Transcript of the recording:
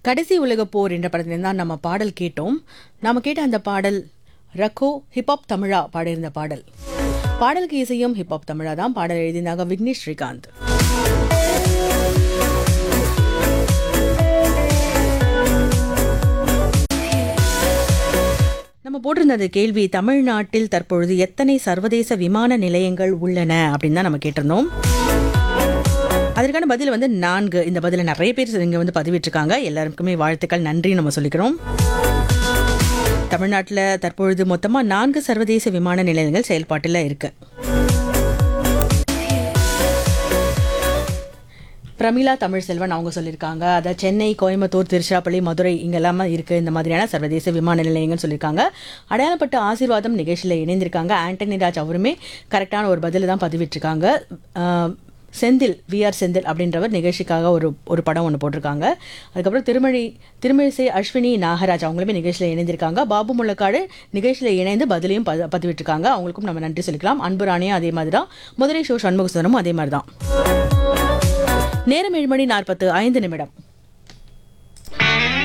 கடைசி உலகப் போர் என்ற படத்துல தான் நம்ம பாடல் கேட்டோம் நாம கேட்ட அந்த பாடல் ரக்கோ ஹிப்ஹாப் தமிழா பாடியிருந்த பாடல் பாடலுக்கு இசையும் ஹிப்ஹாப் தமிழா தான் பாடல் எழுதினாங்க விக்னேஷ் ஸ்ரீகாந்த் நம்ம போட்டிருந்த கேள்வி தமிழ்நாட்டில் தற்பொழுது எத்தனை சர்வதேச விமான நிலையங்கள் உள்ளன அப்படின்னு தான் நம்ம கேட்டிருந்தோம் அதற்கான பதில் வந்து நான்கு இந்த பதில நிறைய பேர் இங்கே வந்து பதிவிட்டிருக்காங்க எல்லாருக்குமே வாழ்த்துக்கள் நன்றி நம்ம சொல்லிக்கிறோம் தமிழ்நாட்டில் தற்பொழுது மொத்தமாக நான்கு சர்வதேச விமான நிலையங்கள் செயல்பாட்டில் இருக்கு பிரமிளா தமிழ் செல்வன் அவங்க சொல்லியிருக்காங்க அதாவது சென்னை கோயம்புத்தூர் திருச்சிராப்பள்ளி மதுரை இங்கெல்லாமே இருக்குது இந்த மாதிரியான சர்வதேச விமான நிலையங்கள் சொல்லியிருக்காங்க அடையாளப்பட்ட ஆசீர்வாதம் நிகழ்ச்சியில் இணைந்திருக்காங்க ஆண்டனி ராஜ் அவருமே கரெக்டான ஒரு பதில் தான் பதிவிட்டிருக்காங்க ஆஹ், செந்தில் விஆர் செந்தில் அப்படின்றவர் நிகழ்ச்சிக்காக ஒரு ஒரு படம் ஒன்று போட்டிருக்காங்க அதுக்கப்புறம் திருமழி திருமழிசை அஸ்வினி நாகராஜ் அவங்களுமே நிகழ்ச்சியில் இணைந்திருக்காங்க பாபு முள்ளக்காடு நிகழ்ச்சியில் இணைந்து பதிலையும் பதி- பதிவிட்டிருக்காங்க அவங்களுக்கும் நம்ம நன்றி சொல்லிக்கலாம் அன்பு ராணியும் அதே மாதிரி தான் மதுரை ஷோ சண்முக சுந்தரமும் அதே மாதிரி தான் நேரம் ஏழு மணி நாற்பத்து ஐந்து நிமிடம்